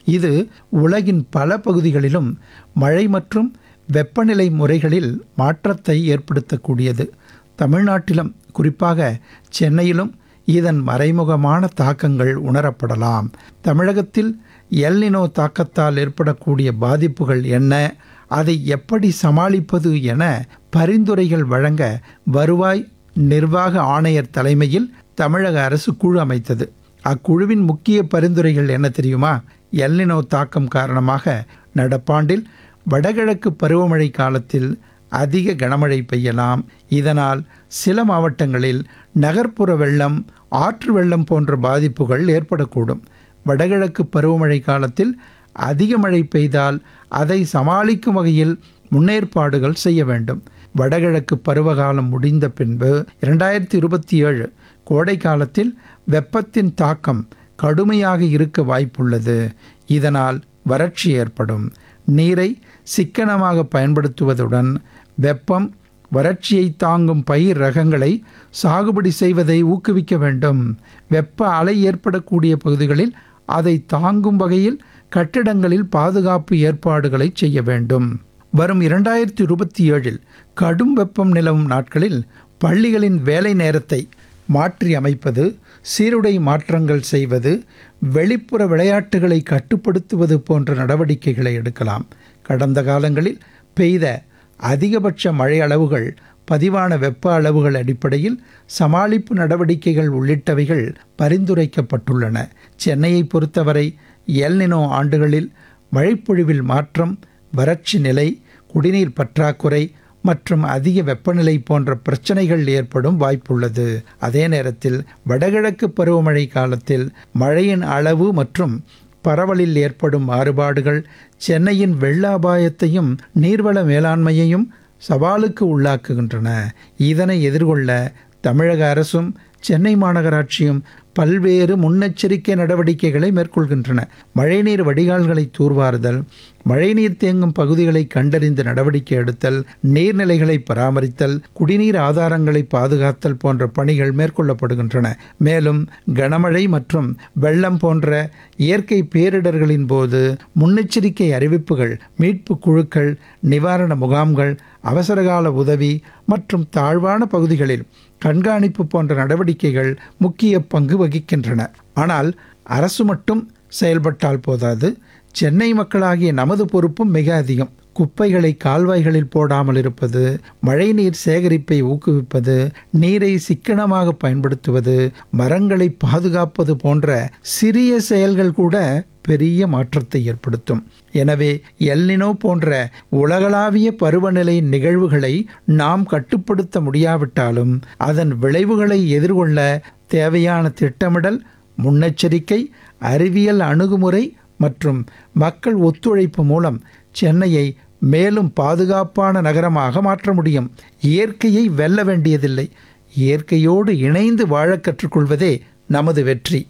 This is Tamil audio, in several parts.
இது உலகின் பல பகுதிகளிலும் மழை மற்றும் வெப்பநிலை முறைகளில் மாற்றத்தை ஏற்படுத்தக்கூடியது தமிழ்நாட்டிலும் குறிப்பாக சென்னையிலும் இதன் மறைமுகமான தாக்கங்கள் உணரப்படலாம் தமிழகத்தில் எல்னினோ தாக்கத்தால் ஏற்படக்கூடிய பாதிப்புகள் என்ன அதை எப்படி சமாளிப்பது என பரிந்துரைகள் வழங்க வருவாய் நிர்வாக ஆணையர் தலைமையில் தமிழக அரசு குழு அமைத்தது அக்குழுவின் முக்கிய பரிந்துரைகள் என்ன தெரியுமா எல்னினோ தாக்கம் காரணமாக நடப்பாண்டில் வடகிழக்கு பருவமழை காலத்தில் அதிக கனமழை பெய்யலாம் இதனால் சில மாவட்டங்களில் நகர்ப்புற வெள்ளம் ஆற்று வெள்ளம் போன்ற பாதிப்புகள் ஏற்படக்கூடும் வடகிழக்கு பருவமழை காலத்தில் அதிக மழை பெய்தால் அதை சமாளிக்கும் வகையில் முன்னேற்பாடுகள் செய்ய வேண்டும் வடகிழக்கு பருவகாலம் முடிந்த பின்பு இரண்டாயிரத்தி இருபத்தி ஏழு கோடை காலத்தில் வெப்பத்தின் தாக்கம் கடுமையாக இருக்க வாய்ப்புள்ளது இதனால் வறட்சி ஏற்படும் நீரை சிக்கனமாக பயன்படுத்துவதுடன் வெப்பம் வறட்சியை தாங்கும் பயிர் ரகங்களை சாகுபடி செய்வதை ஊக்குவிக்க வேண்டும் வெப்ப அலை ஏற்படக்கூடிய பகுதிகளில் அதை தாங்கும் வகையில் கட்டிடங்களில் பாதுகாப்பு ஏற்பாடுகளை செய்ய வேண்டும் வரும் இரண்டாயிரத்தி இருபத்தி ஏழில் கடும் வெப்பம் நிலவும் நாட்களில் பள்ளிகளின் வேலை நேரத்தை மாற்றி அமைப்பது சீருடை மாற்றங்கள் செய்வது வெளிப்புற விளையாட்டுகளை கட்டுப்படுத்துவது போன்ற நடவடிக்கைகளை எடுக்கலாம் கடந்த காலங்களில் பெய்த அதிகபட்ச மழை அளவுகள் பதிவான வெப்ப அளவுகள் அடிப்படையில் சமாளிப்பு நடவடிக்கைகள் உள்ளிட்டவைகள் பரிந்துரைக்கப்பட்டுள்ளன சென்னையை பொறுத்தவரை எல்னினோ ஆண்டுகளில் மழைப்பொழிவில் மாற்றம் வறட்சி நிலை குடிநீர் பற்றாக்குறை மற்றும் அதிக வெப்பநிலை போன்ற பிரச்சனைகள் ஏற்படும் வாய்ப்புள்ளது அதே நேரத்தில் வடகிழக்கு பருவமழை காலத்தில் மழையின் அளவு மற்றும் பரவலில் ஏற்படும் மாறுபாடுகள் சென்னையின் வெள்ள அபாயத்தையும் நீர்வள மேலாண்மையையும் சவாலுக்கு உள்ளாக்குகின்றன இதனை எதிர்கொள்ள தமிழக அரசும் சென்னை மாநகராட்சியும் பல்வேறு முன்னெச்சரிக்கை நடவடிக்கைகளை மேற்கொள்கின்றன மழைநீர் வடிகால்களை தூர்வாறுதல் மழைநீர் தேங்கும் பகுதிகளை கண்டறிந்து நடவடிக்கை எடுத்தல் நீர்நிலைகளை பராமரித்தல் குடிநீர் ஆதாரங்களை பாதுகாத்தல் போன்ற பணிகள் மேற்கொள்ளப்படுகின்றன மேலும் கனமழை மற்றும் வெள்ளம் போன்ற இயற்கை பேரிடர்களின் போது முன்னெச்சரிக்கை அறிவிப்புகள் மீட்பு குழுக்கள் நிவாரண முகாம்கள் அவசரகால உதவி மற்றும் தாழ்வான பகுதிகளில் கண்காணிப்பு போன்ற நடவடிக்கைகள் முக்கிய பங்கு வகிக்கின்றன ஆனால் அரசு மட்டும் செயல்பட்டால் போதாது சென்னை மக்களாகிய நமது பொறுப்பும் மிக அதிகம் குப்பைகளை கால்வாய்களில் போடாமல் இருப்பது மழைநீர் சேகரிப்பை ஊக்குவிப்பது நீரை சிக்கனமாக பயன்படுத்துவது மரங்களை பாதுகாப்பது போன்ற சிறிய செயல்கள் கூட பெரிய மாற்றத்தை ஏற்படுத்தும் எனவே எல்னினோ போன்ற உலகளாவிய பருவநிலை நிகழ்வுகளை நாம் கட்டுப்படுத்த முடியாவிட்டாலும் அதன் விளைவுகளை எதிர்கொள்ள தேவையான திட்டமிடல் முன்னெச்சரிக்கை அறிவியல் அணுகுமுறை மற்றும் மக்கள் ஒத்துழைப்பு மூலம் சென்னையை மேலும் பாதுகாப்பான நகரமாக மாற்ற முடியும் இயற்கையை வெல்ல வேண்டியதில்லை இயற்கையோடு இணைந்து வாழ கற்றுக்கொள்வதே நமது வெற்றி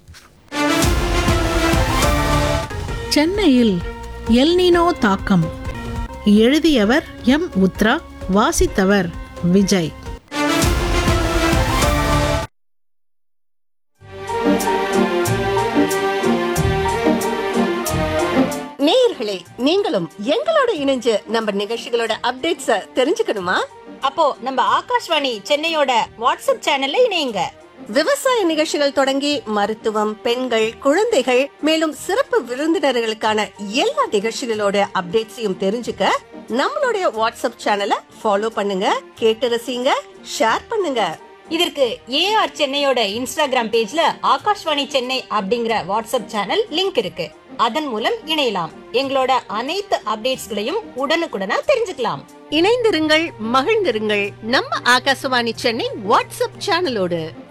சென்னையில் எல்னினோ தாக்கம் எழுதியவர் எம் உத்ரா வாசித்தவர் விஜய் நேயர்களே நீங்களும் எங்களோட இணைஞ்சு நம்ம நிகழ்ச்சிகளோட அப்டேட்ஸ தெரிஞ்சுக்கணுமா அப்போ நம்ம ஆகாஷ்வாணி சென்னையோட வாட்ஸ்அப் சேனல்ல இணையுங்க விவசாய நிகழ்ச்சிகள் தொடங்கி மருத்துவம் பெண்கள் குழந்தைகள் மேலும் சிறப்பு விருந்தினர்களுக்கான எல்லா நிகழ்ச்சிகளோட அப்டேட்ஸையும் தெரிஞ்சுக்க நம்மளுடைய வாட்ஸ்அப் சேனலை ஃபாலோ பண்ணுங்க கேட்டு ரசிங்க ஷேர் பண்ணுங்க இதற்கு ஏஆர் சென்னையோட இன்ஸ்டாகிராம் பேஜ்ல ஆகாஷ்வாணி சென்னை அப்படிங்கிற வாட்ஸ்அப் சேனல் லிங்க் இருக்கு அதன் மூலம் இணையலாம் எங்களோட அனைத்து அப்டேட்ஸ்களையும் உடனுக்குடனா தெரிஞ்சுக்கலாம் இணைந்திருங்கள் மகிழ்ந்திருங்கள் நம்ம ஆகாசவாணி சென்னை வாட்ஸ்அப் சேனலோடு